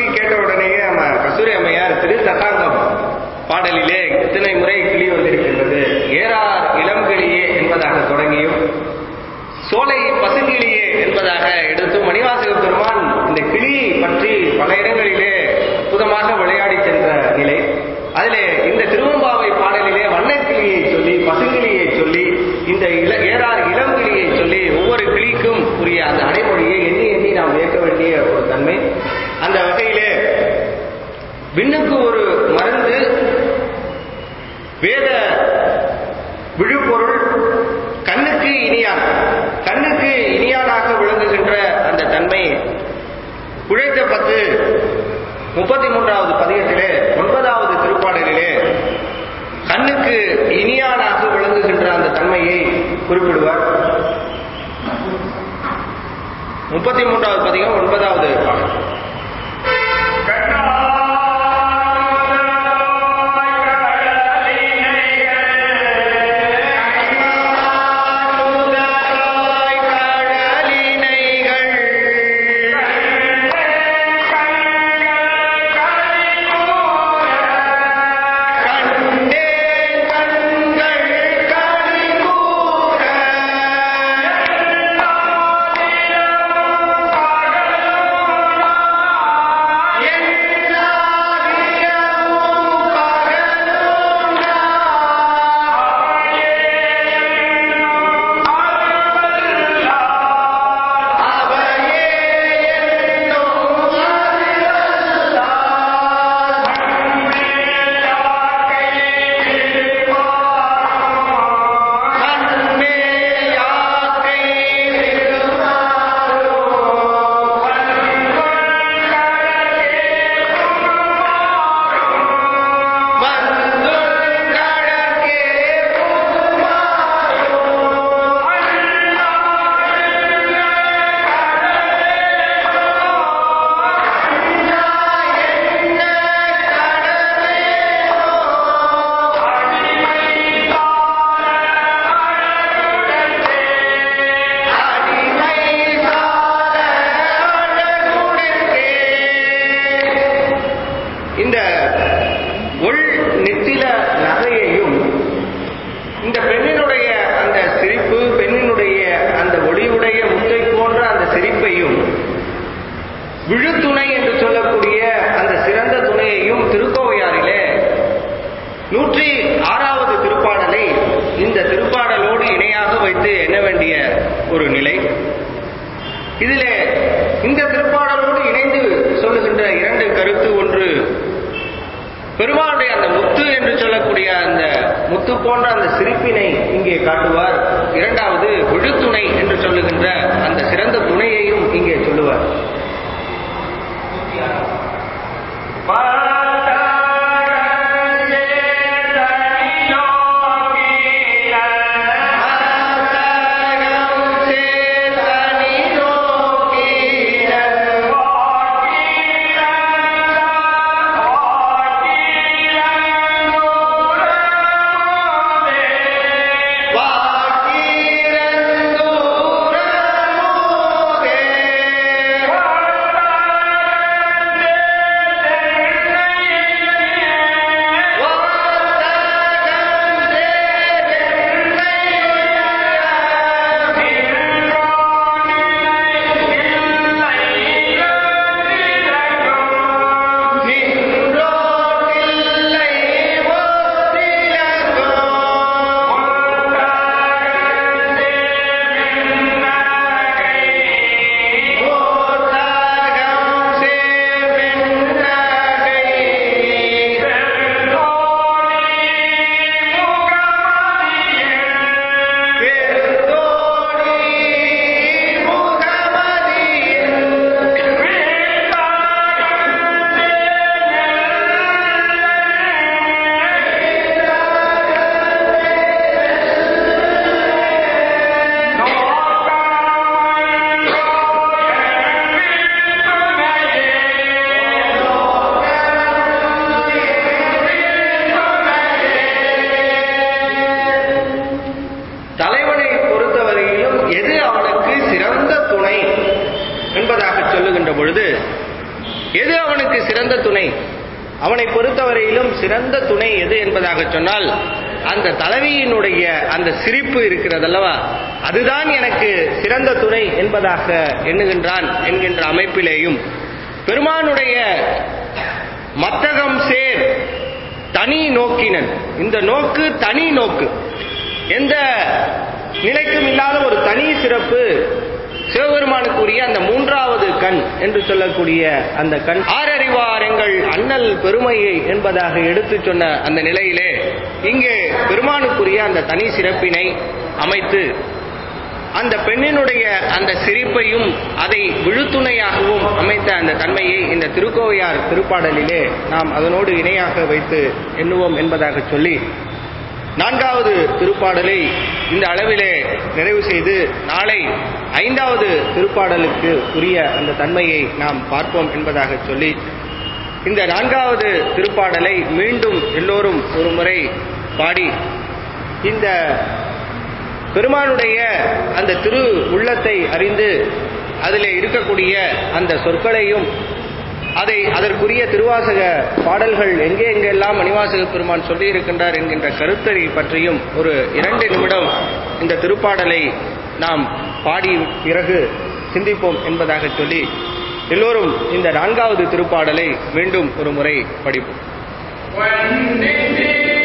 கேட்ட உடனேயே நம்ம கஸ்தூரி அம்மையார் திரு தட்டாங்கம் பாடலிலே இத்தனை முறை கிளி வந்திருக்கின்றது ஏறார் இளங்கிளியே என்பதாக தொடங்கியும் சோலை பசுங்கிளியே என்பதாக எடுத்து மணிவாசக பெருமான் இந்த கிளி பற்றி பல இடங்களிலே அற்புதமாக விளையாடி சென்ற நிலை அதிலே இந்த திருவம்பாவை பாடலிலே வண்ணக்கிளியை சொல்லி பசுங்கிளியை சொல்லி இந்த இள ஏறார் இளங்கிளியை சொல்லி ஒவ்வொரு கிளிக்கும் உரிய அந்த அடைமொழியை எண்ணி எண்ணி நாம் ஏற்க வேண்டிய ஒரு தன்மை அந்த வகையிலே விண்ணுக்கு ஒரு மருந்து வேத விழுப்பொருள் கண்ணுக்கு இனியான் கண்ணுக்கு இனியானாக விளங்குகின்ற அந்த தன்மை குழைத்த பத்து முப்பத்தி மூன்றாவது பதிகத்திலே ஒன்பதாவது திருப்பாடலிலே கண்ணுக்கு இனியானாக விளங்குகின்ற அந்த தன்மையை குறிப்பிடுவார் முப்பத்தி மூன்றாவது பதிகம் ஒன்பதாவது பாடல் இந்த உள் நெத்தில நகையையும் இந்த பெண்ணினுடைய அந்த சிரிப்பு பெண்ணினுடைய அந்த ஒளியுடைய முத்தை போன்ற அந்த சிரிப்பையும் விழுத்துணை என்று சொல்லக்கூடிய அந்த சிறந்த துணையையும் திருக்கோவையாரிலே நூற்றி ஆறாவது திருப்பாடலை இந்த திருப்பாடலோடு இணையாக வைத்து எண்ண வேண்டிய ஒரு நிலை இதிலே இந்த திருப்பாடலோடு இணைந்து சொல்லுகின்ற இரண்டு கருத்து ஒன்று பெருமாளுடைய அந்த முத்து என்று சொல்லக்கூடிய அந்த முத்து போன்ற அந்த சிரிப்பினை இங்கே காட்டுவார் இரண்டாவது விழுத்துணை என்று சொல்லுகின்ற அந்த சிறந்த துணையையும் இங்கே சொல்லுவார் தலைவனை பொறுத்தவரையிலும் எது அவனுக்கு சிறந்த துணை என்பதாக சொல்லுகின்ற பொழுது எது அவனுக்கு சிறந்த துணை அவனை பொறுத்தவரையிலும் சிறந்த துணை எது என்பதாக சொன்னால் அந்த தலைவியினுடைய அந்த சிரிப்பு இருக்கிறதல்லவா அதுதான் எனக்கு சிறந்த துணை என்பதாக எண்ணுகின்றான் என்கின்ற அமைப்பிலேயும் பெருமானுடைய மத்தகம் சேர் தனி நோக்கினன் இந்த நோக்கு தனி நோக்கு எந்த நிலைக்கும் இல்லாத ஒரு தனி சிறப்பு சிவபெருமானுக்குரிய அந்த மூன்றாவது கண் என்று சொல்லக்கூடிய அந்த கண் ஆரறிவார் எங்கள் அண்ணல் பெருமையை என்பதாக எடுத்து சொன்ன அந்த நிலையிலே இங்கே பெருமானுக்குரிய அந்த தனி சிறப்பினை அமைத்து அந்த பெண்ணினுடைய அந்த சிரிப்பையும் அதை விழுத்துணையாகவும் அமைத்த அந்த தன்மையை இந்த திருக்கோவையார் திருப்பாடலிலே நாம் அதனோடு இணையாக வைத்து எண்ணுவோம் என்பதாக சொல்லி நான்காவது திருப்பாடலை இந்த அளவிலே நிறைவு செய்து நாளை ஐந்தாவது திருப்பாடலுக்கு உரிய அந்த தன்மையை நாம் பார்ப்போம் என்பதாக சொல்லி இந்த நான்காவது திருப்பாடலை மீண்டும் எல்லோரும் ஒரு முறை பாடி இந்த பெருமானுடைய அந்த திரு உள்ளத்தை அறிந்து அதிலே இருக்கக்கூடிய அந்த சொற்களையும் அதை அதற்குரிய திருவாசக பாடல்கள் எங்கே எங்கெல்லாம் மணிவாசக பெருமான் சொல்லி இருக்கின்றார் என்கின்ற கருத்தறி பற்றியும் ஒரு இரண்டு நிமிடம் இந்த திருப்பாடலை நாம் பாடி பிறகு சிந்திப்போம் என்பதாக சொல்லி எல்லோரும் இந்த நான்காவது திருப்பாடலை மீண்டும் ஒரு முறை படிப்போம் வந்தென்னே